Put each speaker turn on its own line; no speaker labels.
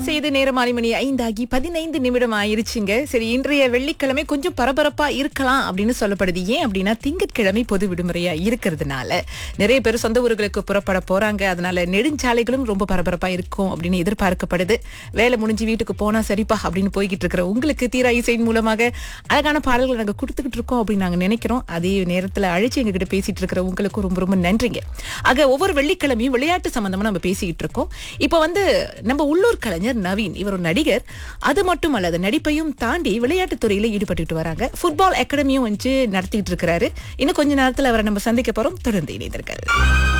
செய்து நேரம் மாலை மணி ஐந்தாகி பதினைந்து நிமிடம் ஆயிருச்சுங்க சரி இன்றைய வெள்ளிக்கிழமை கொஞ்சம் பரபரப்பா இருக்கலாம் அப்படின்னு சொல்லப்படுது ஏன் அப்படின்னா திங்கட்கிழமை பொது விடுமுறையா இருக்கிறதுனால நிறைய பேர் சொந்த ஊர்களுக்கு புறப்பட போறாங்க அதனால நெடுஞ்சாலைகளும் ரொம்ப பரபரப்பா இருக்கும் அப்படின்னு எதிர்பார்க்கப்படுது வேலை முடிஞ்சு வீட்டுக்கு போனா சரிப்பா அப்படின்னு போய்கிட்டு இருக்கிற உங்களுக்கு தீரா இசையின் மூலமாக அழகான பாடல்களை நாங்க கொடுத்துக்கிட்டு இருக்கோம் அப்படின்னு நாங்க நினைக்கிறோம் அதே நேரத்துல அழைச்சு எங்ககிட்ட பேசிட்டு இருக்கிற உங்களுக்கும் ரொம்ப ரொம்ப நன்றிங்க ஆக ஒவ்வொரு வெள்ளிக்கிழமையும் விளையாட்டு சம்பந்தமா நம்ம பேசிக்கிட்டு இருக்கோம் இப்போ வந்து நம்ம உள்ளூர் கலைஞர் நவீன் இவர் ஒரு நடிகர் அது மட்டும் அல்லது நடிப்பையும் தாண்டி விளையாட்டுத் துறையில ஈடுபட்டுட்டு வராங்க ஃபுட்பால் அகாடமியும் வந்து நடத்திட்டு இருக்கிறாரு இன்னும் கொஞ்ச நேரத்துல அவரை நம்ம சந்திக்க போறோம் தொடர்ந்து இணைந்திருக்காரு